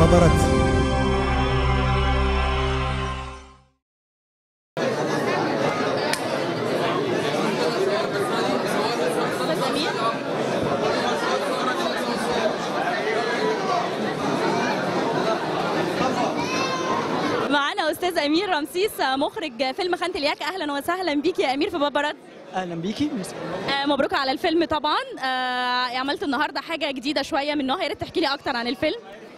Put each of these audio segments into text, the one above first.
باباراتزي معانا استاذ امير رمسيس مخرج فيلم خانة الياك اهلا وسهلا بيك يا امير في بابارات اهلا بيكي آه، مبروك على الفيلم طبعا آه، عملت النهارده حاجه جديده شويه من نوعها يا ريت تحكي لي اكتر عن الفيلم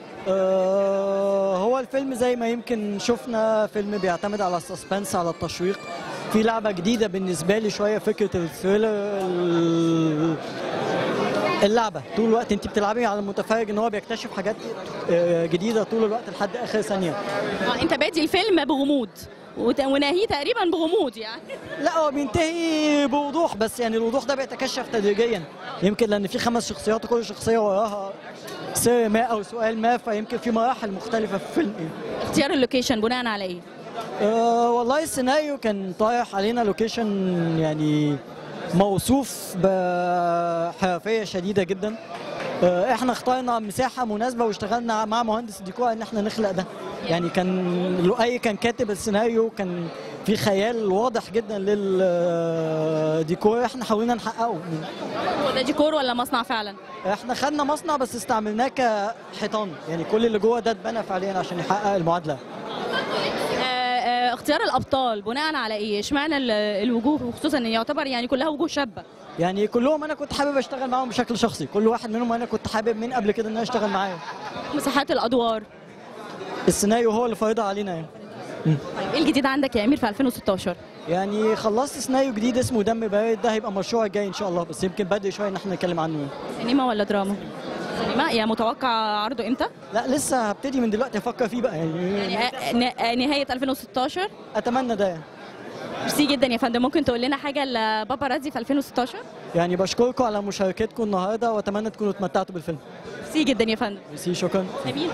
آه هو الفيلم زي ما يمكن شفنا فيلم بيعتمد على السسبنس على التشويق في لعبه جديده بالنسبه لي شويه فكره الثريلر ال- اللعبه طول الوقت انت بتلعبي على المتفرج ان هو بيكتشف حاجات آه، جديده طول الوقت لحد اخر ثانيه آه، انت بادي الفيلم بغموض وت- وناهيه تقريبا بغموض يعني لا هو بينتهي بوضوح بس يعني الوضوح ده بيتكشف تدريجيا يمكن لان في خمس شخصيات وكل شخصيه وراها سر ما او سؤال ما فيمكن في مراحل مختلفه في الفيلم اختيار اللوكيشن بناء على ايه أه والله السيناريو كان طايح علينا لوكيشن يعني موصوف بحرفيه شديده جدا أه احنا اخترنا مساحه مناسبه واشتغلنا مع مهندس الديكور ان احنا نخلق ده يعني كان لؤي كان كاتب السيناريو كان في خيال واضح جدا للديكور احنا حاولنا نحققه هو ده ديكور ولا مصنع فعلا احنا خدنا مصنع بس استعملناه كحيطان يعني كل اللي جوه ده اتبنى فعليا عشان يحقق المعادله آه، آه، اختيار الابطال بناء على ايه اشمعنى ال- الوجوه وخصوصا ان يعتبر يعني كلها وجوه شابه يعني كلهم انا كنت حابب اشتغل معاهم بشكل شخصي كل واحد منهم انا كنت حابب من قبل كده ان انا اشتغل معاه مساحات الادوار السيناريو هو اللي فرضها علينا يعني طيب ايه الجديد عندك يا امير في 2016 يعني خلصت سيناريو جديد اسمه دم بارد ده هيبقى المشروع الجاي ان شاء الله بس يمكن بدري شويه ان احنا نتكلم عنه سينما ولا دراما سينما يا متوقع عرضه امتى لا لسه هبتدي من دلوقتي افكر فيه بقى يعني يعني آه، ن- آه، نهايه 2016 اتمنى ده يعني. ميرسي جدا يا فندم ممكن تقول لنا حاجه لبابا رازي في 2016 يعني بشكركم على مشاركتكم النهارده واتمنى تكونوا اتمتعتوا بالفيلم ميرسي جدا يا فندم ميرسي شكرا امين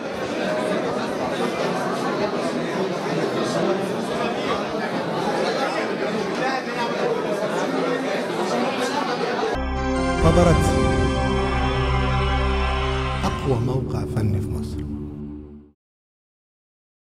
باباراتزي أقوى موقع